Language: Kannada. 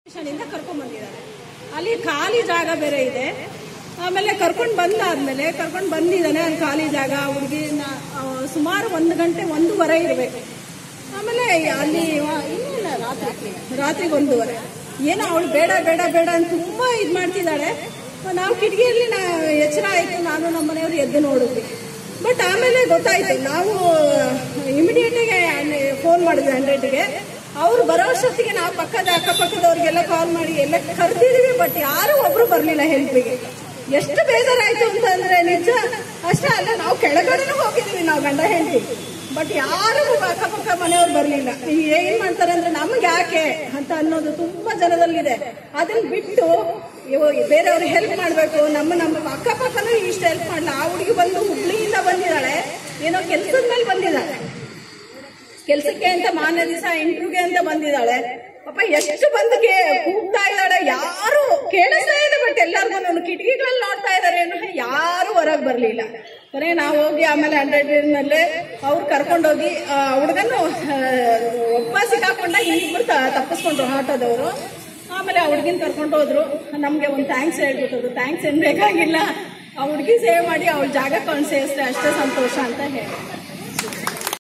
ಇಂದ ಕರ್ಕೊಂಡ್ ಬಂದಿದ್ದಾರೆ ಅಲ್ಲಿ ಖಾಲಿ ಜಾಗ ಬೇರೆ ಇದೆ ಆಮೇಲೆ ಕರ್ಕೊಂಡು ಬಂದಾದ್ಮೇಲೆ ಕರ್ಕೊಂಡು ಬಂದಿದ್ದಾನೆ ಅಲ್ಲಿ ಖಾಲಿ ಜಾಗ ಹುಡುಗಿನ ಸುಮಾರು ಒಂದು ಗಂಟೆ ಒಂದೂವರೆ ಇರಬೇಕು ಆಮೇಲೆ ಅಲ್ಲಿ ವ- ಇನ್ನೇನ ರಾತ್ರಿ ರಾತ್ರಿಗೆ ಒಂದೂವರೆ ಏನೋ ಅವಳು ಬೇಡ ಬೇಡ ಬೇಡ ಅಂತ ತುಂಬಾ ಇದು ಮಾಡ್ತಿದ್ದಾಳೆ ನಾವು ಕಿಟಕಿಯಲ್ಲಿ ನಾ ಎಚ್ಚರ ಆಯ್ತು ನಾನು ನಮ್ಮ ಮನೆಯವರು ಎದ್ದು ನೋಡಿದ್ವಿ ಬಟ್ ಆಮೇಲೆ ಗೊತ್ತಾಯ್ತು ನಾವು ಇಮಿಡಿಯೇಟಿಗೆ ಫೋನ್ ಮಾಡಿದ್ವಿ ಹಂಡ್ರೆಡ್ಗೆ ಅವ್ರು ಬರೋ ಅಷ್ಟೊತ್ತಿಗೆ ನಾವು ಪಕ್ಕದ ಅಕ್ಕಪಕ್ಕದವ್ರಿಗೆಲ್ಲ ಕಾಲ್ ಮಾಡಿ ಎಲ್ಲ ಕರೆದಿದೀವಿ ಬಟ್ ಯಾರು ಒಬ್ರು ಬರ್ಲಿಲ್ಲ ಹೆಲ್ಪಿಗೆ ಎಷ್ಟು ಬೇಜಾರಾಯ್ತು ಅಂತಂದ್ರೆ ನಿಜ ಅಷ್ಟೇ ಅಲ್ಲ ನಾವು ಕೆಳಗಡೆನೂ ಹೋಗಿದೀವಿ ನಾವು ಗಂಡ ಹೆಂಡತಿ ಬಟ್ ಯಾರು ಅಕ್ಕಪಕ್ಕ ಮನೆಯವ್ರು ಬರ್ಲಿಲ್ಲ ಈಗ ಏನ್ ಮಾಡ್ತಾರೆ ಅಂದ್ರೆ ನಮ್ಗೆ ಯಾಕೆ ಅಂತ ಅನ್ನೋದು ತುಂಬಾ ಜನದಲ್ಲಿದೆ ಅದನ್ನ ಬಿಟ್ಟು ಇವ- ಬೇರೆಯವ್ರಿಗೆ ಹೆಲ್ಪ್ ಮಾಡ್ಬೇಕು ನಮ್ಮ ನಮ್ಮ ಅಕ್ಕಪಕ್ಕನೂ ಇಷ್ಟು ಹೆಲ್ಪ್ ಮಾಡಲ್ಲ ಆ ಹುಡುಗಿ ಬಂದು ಹುಬ್ಳಿಯಿಂದ ಬಂದಿದ್ದಾಳೆ ಏನೋ ಕೆಲ್ಸದ ಮೇಲೆ ಬಂದಿದ್ದಾಳೆ ಕೆಲ್ಸಕ್ಕೆ ಅಂತ ಮಾನ್ಯ ದಿವಸ ಇಂಟರ್ವ್ಯೂಗೆ ಅಂತ ಬಂದಿದ್ದಾಳೆ ಪಾಪ ಎಷ್ಟು ಬಂದು ಕೇ ಕೂಗ್ತಾ ಇದ್ದಾಳೆ ಯಾರು ಕೇಳಿಸ್ತಾ ಇದೆ ಬಟ್ ಎಲ್ಲರಿಗೂ ಕಿಟಕಿಗಳಲ್ಲಿ ನೋಡ್ತಾ ಇದಾರೆ ಏನೋ ಯಾರು ಹೊರಗೆ ಬರ್ಲಿಲ್ಲ ಕೊನೆ ನಾವು ಹೋಗಿ ಆಮೇಲೆ ಹಂಡ್ರೆಡ್ ನಲ್ಲೇ ಅವ್ರು ಕರ್ಕೊಂಡೋಗಿ ಹುಡುಗನು ಒಬ್ಬ ಸಿಕ್ಕಾಕೊಂಡ ಇನ್ನಿಬ್ರು ತ- ತಪ್ಪಿಸ್ಕೊಂಡ್ರು ಆಟೋದವರು ಆಮೇಲೆ ಆ ಹುಡುಗಿನ ಕರ್ಕೊಂಡು ಹೋದ್ರು ನಮ್ಗೆ ಒಂದು ಥ್ಯಾಂಕ್ಸ್ ಹೇಳ್ಬಿಟ್ಟರು ಥ್ಯಾಂಕ್ಸ್ ಏನ್ ಬೇಕಾಗಿಲ್ಲ ಆ ಹುಡುಗಿ ಸೇವ್ ಮಾಡಿ ಅವಳ ಜಾಗಕ್ಕೆ ಅವ್ನು ಸೇರಿಸ್ರೆ ಅಷ್ಟೇ ಸಂತೋಷ ಅಂತ ಹೇಳಿ